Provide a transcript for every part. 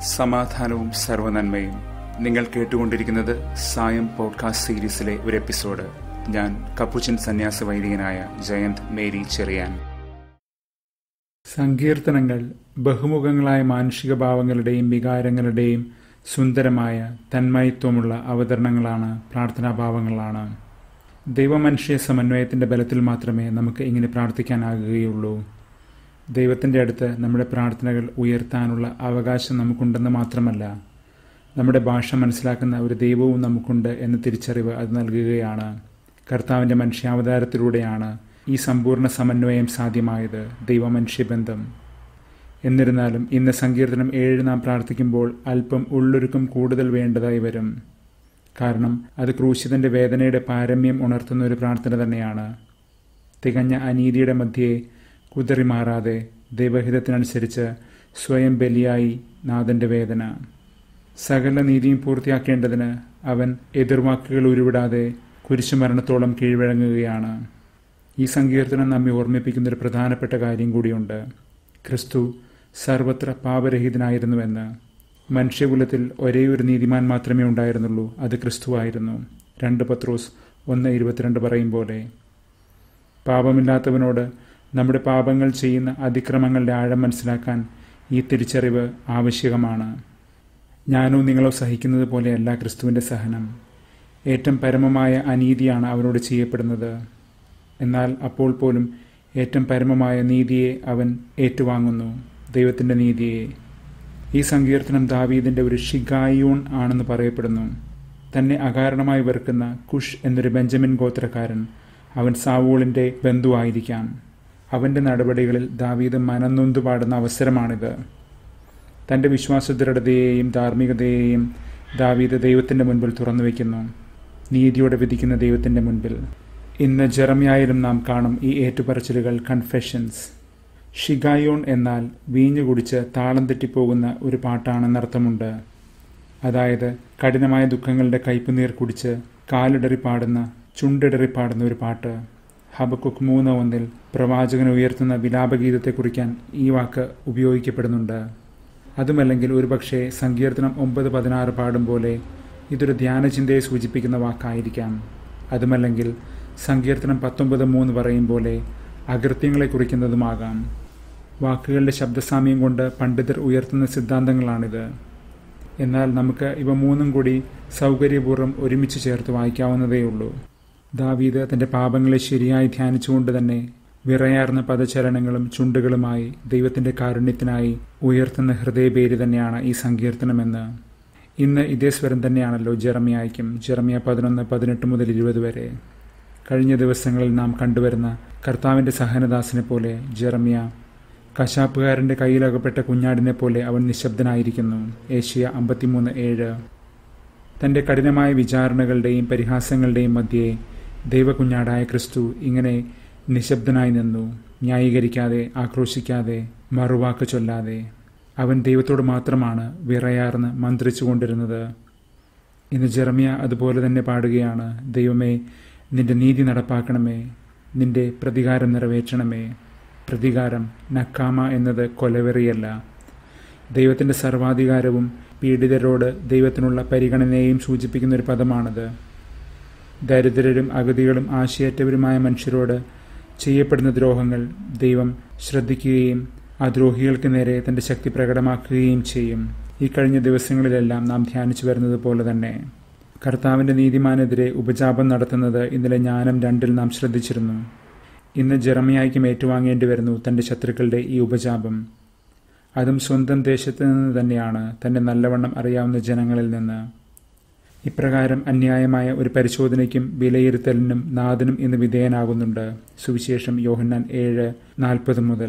സമാധാനവും സർവനന്മയും നിങ്ങൾ കേട്ടുകൊണ്ടിരിക്കുന്നത് സായം പോഡ്കാസ്റ്റ് സീരീസിലെ ഒരു എപ്പിസോഡ് ഞാൻ കപ്പുച്ചൻ സന്യാസ വൈദികനായ ജയന്ത് മേരി ചെറിയാൻ സങ്കീർത്തനങ്ങൾ ബഹുമുഖങ്ങളായ മാനുഷിക ഭാവങ്ങളുടെയും വികാരങ്ങളുടെയും സുന്ദരമായ തന്മയത്വമുള്ള അവതരണങ്ങളാണ് പ്രാർത്ഥനാഭാവങ്ങളാണ് ദൈവമനുഷ്യ സമന്വയത്തിന്റെ ബലത്തിൽ മാത്രമേ നമുക്ക് ഇങ്ങനെ പ്രാർത്ഥിക്കാനാകുകയുള്ളൂ ദൈവത്തിൻ്റെ അടുത്ത് നമ്മുടെ പ്രാർത്ഥനകൾ ഉയർത്താനുള്ള അവകാശം നമുക്കുണ്ടെന്ന് മാത്രമല്ല നമ്മുടെ ഭാഷ മനസ്സിലാക്കുന്ന ഒരു ദൈവവും നമുക്കുണ്ട് എന്ന തിരിച്ചറിവ് അത് നൽകുകയാണ് കർത്താവിൻ്റെ മനുഷ്യാവതാരത്തിലൂടെയാണ് ഈ സമ്പൂർണ്ണ സമന്വയം സാധ്യമായത് ദൈവമനുഷ്യബന്ധം എന്നിരുന്നാലും ഇന്ന് സങ്കീർത്തനം ഏഴ് നാം പ്രാർത്ഥിക്കുമ്പോൾ അല്പം ഉള്ളൊരുക്കം കൂടുതൽ വേണ്ടതായി വരും കാരണം അത് ക്രൂശിതന്റെ വേദനയുടെ പാരമ്യം ഉണർത്തുന്ന ഒരു പ്രാർത്ഥന തന്നെയാണ് തികഞ്ഞ അനീതിയുടെ മധ്യേ കുതറിമാറാതെ ദൈവഹിതത്തിനനുസരിച്ച് സ്വയം ബലിയായി നാഥന്റെ വേദന സകല നീതിയും പൂർത്തിയാക്കേണ്ടതിന് അവൻ എതിർവാക്കുകൾ ഉരുവിടാതെ കുരിശുമരണത്തോളം കീഴ്വഴങ്ങുകയാണ് ഈ സങ്കീർത്തനം നമ്മെ ഓർമ്മിപ്പിക്കുന്ന ഒരു പ്രധാനപ്പെട്ട കാര്യം കൂടിയുണ്ട് ക്രിസ്തു സർവത്ര പാപരഹിതനായിരുന്നുവെന്ന് മനുഷ്യകുലത്തിൽ ഒരേ ഒരു നീതിമാൻ മാത്രമേ ഉണ്ടായിരുന്നുള്ളൂ അത് ക്രിസ്തുവായിരുന്നു രണ്ട് പത്രോസ് ഒന്ന് ഇരുപത്തിരണ്ട് പറയും പോലെ പാപമില്ലാത്തവനോട് നമ്മുടെ പാപങ്ങൾ ചെയ്യുന്ന അതിക്രമങ്ങളുടെ ആഴം മനസ്സിലാക്കാൻ ഈ തിരിച്ചറിവ് ആവശ്യകമാണ് ഞാനോ നിങ്ങളോ സഹിക്കുന്നത് പോലെയല്ല ക്രിസ്തുവിൻ്റെ സഹനം ഏറ്റവും പരമമായ അനീതിയാണ് അവനോട് ചെയ്യപ്പെടുന്നത് എന്നാൽ അപ്പോൾ പോലും ഏറ്റവും പരമമായ നീതിയെ അവൻ ഏറ്റുവാങ്ങുന്നു ദൈവത്തിൻ്റെ നീതിയെ ഈ സങ്കീർത്തനം ദാവീദിൻ്റെ ഒരു ഷിഗായൂൺ ആണെന്ന് പറയപ്പെടുന്നു തന്നെ അകാരണമായി വെറുക്കുന്ന കുഷ് എന്നൊരു ബെഞ്ചമിൻ ഗോത്രക്കാരൻ അവൻ സാവൂളിൻ്റെ ബന്ധുവായിരിക്കാം അവൻ്റെ നടപടികളിൽ ദാവീദ് മനന്നൊന്തു പാടുന്ന അവസരമാണിത് തൻ്റെ വിശ്വാസദൃഢതയെയും ധാർമ്മികതയെയും ദാവീദ് ദൈവത്തിൻ്റെ മുൻപിൽ തുറന്നു വയ്ക്കുന്നു നീതിയോടെ വിധിക്കുന്ന ദൈവത്തിൻ്റെ മുൻപിൽ ഇന്ന് ജെറമ്യായാലും നാം കാണും ഈ ഏറ്റുപറച്ചിലുകൾ കൺഫെഷൻസ് ഷിഗായോൺ എന്നാൽ വീഞ്ഞു കുടിച്ച് താളം തെറ്റിപ്പോകുന്ന ഒരു പാട്ടാണെന്നർത്ഥമുണ്ട് അതായത് കഠിനമായ ദുഃഖങ്ങളുടെ കയ്പുനീർ കുടിച്ച് കാലിടറി പാടുന്ന ചുണ്ടിടറി പാടുന്ന ഒരു പാട്ട് ഹബക്കുക്ക് മൂന്ന് ഒന്നിൽ പ്രവാചകൻ ഉയർത്തുന്ന വിലാപഗീതത്തെ കുറിക്കാൻ ഈ വാക്ക് ഉപയോഗിക്കപ്പെടുന്നുണ്ട് അതുമല്ലെങ്കിൽ ഒരുപക്ഷെ സങ്കീർത്തനം ഒമ്പത് പതിനാറ് പാടും പോലെ ഇതൊരു ധ്യാനചിന്തയെ സൂചിപ്പിക്കുന്ന വാക്കായിരിക്കാം അതുമല്ലെങ്കിൽ സങ്കീർത്തനം പത്തൊമ്പത് മൂന്ന് പറയും പോലെ അകൃത്യങ്ങളെ കുറിക്കുന്നതുമാകാം വാക്കുകളുടെ ശബ്ദസാമ്യം കൊണ്ട് പണ്ഡിതർ ഉയർത്തുന്ന സിദ്ധാന്തങ്ങളാണിത് എന്നാൽ നമുക്ക് ഇവ മൂന്നും കൂടി സൗകര്യപൂർവ്വം ഒരുമിച്ച് ചേർത്ത് വായിക്കാവുന്നതേയുള്ളൂ ദാവീദ് തന്റെ പാപങ്ങളെ ശരിയായി ധ്യാനിച്ചുകൊണ്ട് തന്നെ വിറയാർന്ന പദചരണങ്ങളും ചുണ്ടുകളുമായി ദൈവത്തിന്റെ കാരുണ്യത്തിനായി ഉയർത്തുന്ന ഹൃദയപേര് തന്നെയാണ് ഈ സങ്കീർത്തനമെന്ന് ഇന്ന് ഇതേ സ്വരം തന്നെയാണല്ലോ ജെറമിയായ്ക്കും ജെറമിയ പതിനൊന്ന് പതിനെട്ട് മുതൽ ഇരുപത് വരെ കഴിഞ്ഞ ദിവസങ്ങളിൽ നാം കണ്ടുവരുന്ന കർത്താവിന്റെ സഹനദാസിനെ പോലെ ജെറമിയ കശാപ്പുകാരന്റെ കയ്യിലകപ്പെട്ട കുഞ്ഞാടിനെ പോലെ അവൻ നിശബ്ദനായിരിക്കുന്നു ഏഷ്യ അമ്പത്തിമൂന്ന് ഏഴ് തന്റെ കഠിനമായ വിചാരണകളുടെയും പരിഹാസങ്ങളുടെയും മധ്യേ ദൈവകുഞ്ഞാടായ ക്രിസ്തു ഇങ്ങനെ നിശബ്ദനായി നിന്നു ന്യായീകരിക്കാതെ ആക്രോശിക്കാതെ മറുവാക്ക് ചൊല്ലാതെ അവൻ ദൈവത്തോട് മാത്രമാണ് വിറയാർന്ന് മന്ത്രിച്ചുകൊണ്ടിരുന്നത് ഇന്ന് ജെറമിയ അതുപോലെ തന്നെ പാടുകയാണ് ദൈവമേ നിന്റെ നീതി നടപ്പാക്കണമേ നിന്റെ പ്രതികാരം നിറവേറ്റണമേ പ്രതികാരം നക്കാമ എന്നത് കൊലവെറിയല്ല ദൈവത്തിൻ്റെ സർവാധികാരവും പീഡിതരോട് ദൈവത്തിനുള്ള പരിഗണനയെയും സൂചിപ്പിക്കുന്ന ഒരു പദമാണിത് ദരിദ്രരും അഗതികളും ആശയറ്റവരുമായ മനുഷ്യരോട് ചെയ്യപ്പെടുന്ന ദ്രോഹങ്ങൾ ദൈവം ശ്രദ്ധിക്കുകയും ആ ദ്രോഹികൾക്ക് നേരെ തന്റെ ശക്തി പ്രകടമാക്കുകയും ചെയ്യും ഈ കഴിഞ്ഞ ദിവസങ്ങളിലെല്ലാം നാം ധ്യാനിച്ചു വരുന്നത് പോലെ തന്നെ കർത്താവിന്റെ നീതിമാനെതിരെ ഉപജാപം നടത്തുന്നത് ഇന്നലെ ജ്ഞാനം രണ്ടിൽ നാം ശ്രദ്ധിച്ചിരുന്നു ഇന്ന് ജെറമിയായ്ക്കും ഏറ്റുവാങ്ങേണ്ടി വരുന്നു തന്റെ ശത്രുക്കളുടെ ഈ ഉപജാപം അതും സ്വന്തം ദേശത്ത് നിന്ന് തന്നെയാണ് തന്റെ നല്ലവണ്ണം അറിയാവുന്ന ജനങ്ങളിൽ നിന്ന് ഇപ്രകാരം അന്യായമായ ഒരു പരിശോധനയ്ക്കും വിലയിരുത്തലിനും നാഥനും ഇന്ന് വിധേയനാകുന്നുണ്ട് സുവിശേഷം യോഹന്നാൻ ഏഴ് നാൽപ്പത് മുതൽ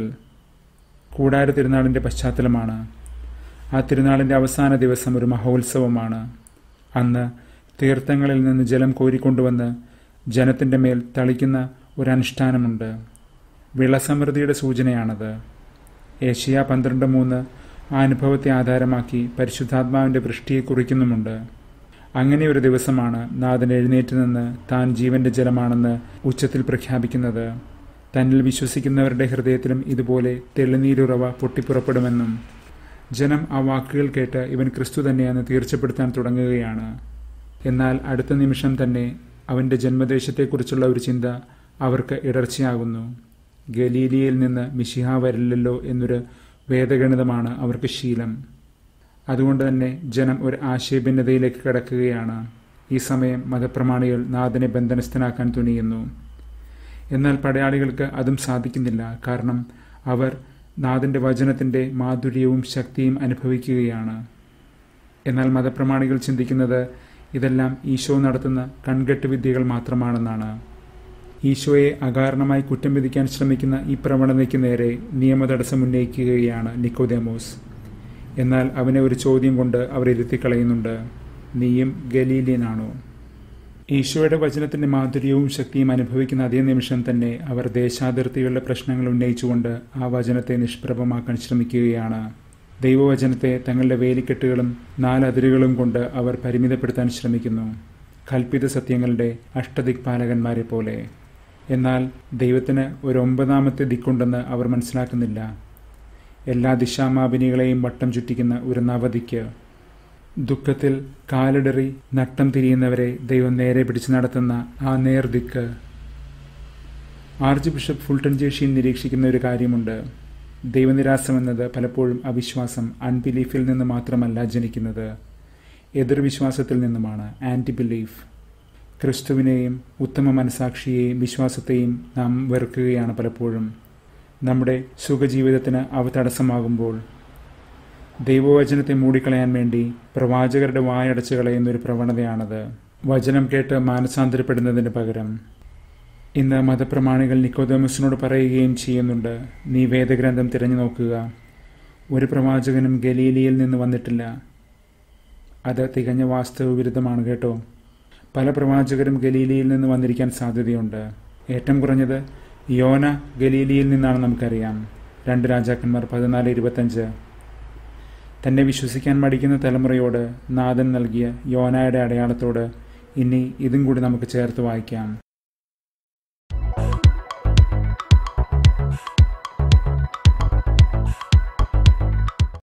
കൂടാര തിരുനാളിന്റെ പശ്ചാത്തലമാണ് ആ തിരുനാളിന്റെ അവസാന ദിവസം ഒരു മഹോത്സവമാണ് അന്ന് തീർത്ഥങ്ങളിൽ നിന്ന് ജലം കോരിക്കൊണ്ടുവന്ന് ജനത്തിന്റെ മേൽ തളിക്കുന്ന ഒരു അനുഷ്ഠാനമുണ്ട് വിളസമൃദ്ധിയുടെ സൂചനയാണത് ഏഷ്യ പന്ത്രണ്ട് മൂന്ന് ആ അനുഭവത്തെ ആധാരമാക്കി പരിശുദ്ധാത്മാവിന്റെ വൃഷ്ടിയെ കുറിക്കുന്നുമുണ്ട് അങ്ങനെ ഒരു ദിവസമാണ് നാഥൻ എഴുന്നേറ്റ് നിന്ന് താൻ ജീവന്റെ ജലമാണെന്ന് ഉച്ചത്തിൽ പ്രഖ്യാപിക്കുന്നത് തന്നിൽ വിശ്വസിക്കുന്നവരുടെ ഹൃദയത്തിലും ഇതുപോലെ തെളിനീരുറവ പൊട്ടിപ്പുറപ്പെടുമെന്നും ജനം ആ വാക്കുകൾ കേട്ട് ഇവൻ ക്രിസ്തു തന്നെയെന്ന് തീർച്ചപ്പെടുത്താൻ തുടങ്ങുകയാണ് എന്നാൽ അടുത്ത നിമിഷം തന്നെ അവന്റെ ജന്മദേശത്തെക്കുറിച്ചുള്ള ഒരു ചിന്ത അവർക്ക് ഇടർച്ചയാകുന്നു ഗലീലിയയിൽ നിന്ന് മിഷിഹ വരില്ലല്ലോ എന്നൊരു വേദഗണിതമാണ് അവർക്ക് ശീലം അതുകൊണ്ട് തന്നെ ജനം ഒരു ആശയഭിന്നതയിലേക്ക് കടക്കുകയാണ് ഈ സമയം മതപ്രമാണികൾ നാഥനെ ബന്ധനസ്ഥനാക്കാൻ തുനിയുന്നു എന്നാൽ പടയാളികൾക്ക് അതും സാധിക്കുന്നില്ല കാരണം അവർ നാഥന്റെ വചനത്തിന്റെ മാധുര്യവും ശക്തിയും അനുഭവിക്കുകയാണ് എന്നാൽ മതപ്രമാണികൾ ചിന്തിക്കുന്നത് ഇതെല്ലാം ഈശോ നടത്തുന്ന കൺകെട്ട് വിദ്യകൾ മാത്രമാണെന്നാണ് ഈശോയെ അകാരണമായി കുറ്റം വിധിക്കാൻ ശ്രമിക്കുന്ന ഈ പ്രവണതയ്ക്ക് നേരെ നിയമതടസ്സം ഉന്നയിക്കുകയാണ് നിക്കോദേമോസ് എന്നാൽ അവനെ ഒരു ചോദ്യം കൊണ്ട് അവർ ഇരുത്തിക്കളയുന്നുണ്ട് നീയും ഗലീലിയനാണോ ഈശോയുടെ വചനത്തിന്റെ മാധുര്യവും ശക്തിയും അനുഭവിക്കുന്ന അതേ നിമിഷം തന്നെ അവർ ദേശാതിർത്തികളുടെ പ്രശ്നങ്ങൾ ഉന്നയിച്ചുകൊണ്ട് ആ വചനത്തെ നിഷ്പ്രഭമാക്കാൻ ശ്രമിക്കുകയാണ് ദൈവവചനത്തെ തങ്ങളുടെ വേലിക്കെട്ടുകളും നാലതിരുകളും കൊണ്ട് അവർ പരിമിതപ്പെടുത്താൻ ശ്രമിക്കുന്നു കൽപ്പിത സത്യങ്ങളുടെ അഷ്ടദിക്പാലകന്മാരെ പോലെ എന്നാൽ ദൈവത്തിന് ഒരു ഒമ്പതാമത്തെ ദിക്കുണ്ടെന്ന് അവർ മനസ്സിലാക്കുന്നില്ല എല്ലാ ദിശാമാപിനികളെയും വട്ടം ചുറ്റിക്കുന്ന ഒരു നവദിക്ക് ദുഃഖത്തിൽ കാലിടറി നട്ടം തിരിയുന്നവരെ ദൈവം നേരെ പിടിച്ചു നടത്തുന്ന ആ നേർദിക്ക് ആർച്ച് ബിഷപ്പ് ഫുൾട്ടൺ ജേഷിയിൽ നിരീക്ഷിക്കുന്ന ഒരു കാര്യമുണ്ട് ദൈവനിരാസം എന്നത് പലപ്പോഴും അവിശ്വാസം അൺബിലീഫിൽ നിന്ന് മാത്രമല്ല ജനിക്കുന്നത് എതിർവിശ്വാസത്തിൽ നിന്നുമാണ് ആന്റി ബിലീഫ് ക്രിസ്തുവിനെയും ഉത്തമ മനസാക്ഷിയെയും വിശ്വാസത്തെയും നാം വെറുക്കുകയാണ് പലപ്പോഴും നമ്മുടെ സുഖജീവിതത്തിന് അവ തടസ്സമാകുമ്പോൾ ദൈവവചനത്തെ മൂടിക്കളയാൻ വേണ്ടി പ്രവാചകരുടെ വായടച്ചു കളയുന്നൊരു പ്രവണതയാണത് വചനം കേട്ട് മാനസാന്തരപ്പെടുന്നതിന് പകരം ഇന്ന് മതപ്രമാണികൾ നിക്കോദമസിനോട് പറയുകയും ചെയ്യുന്നുണ്ട് നീ വേദഗ്രന്ഥം തിരഞ്ഞു നോക്കുക ഒരു പ്രവാചകനും ഗലീലിയിൽ നിന്ന് വന്നിട്ടില്ല അത് തികഞ്ഞ വാസ്തവവിരുദ്ധമാണ് കേട്ടോ പല പ്രവാചകരും ഗലീലിയിൽ നിന്ന് വന്നിരിക്കാൻ സാധ്യതയുണ്ട് ഏറ്റവും കുറഞ്ഞത് യോന ഗലീലിയിൽ നിന്നാണ് നമുക്കറിയാം രണ്ട് രാജാക്കന്മാർ പതിനാല് ഇരുപത്തഞ്ച് തന്നെ വിശ്വസിക്കാൻ മടിക്കുന്ന തലമുറയോട് നാഥൻ നൽകിയ യോനായുടെ അടയാളത്തോട് ഇനി ഇതും കൂടി നമുക്ക് ചേർത്ത് വായിക്കാം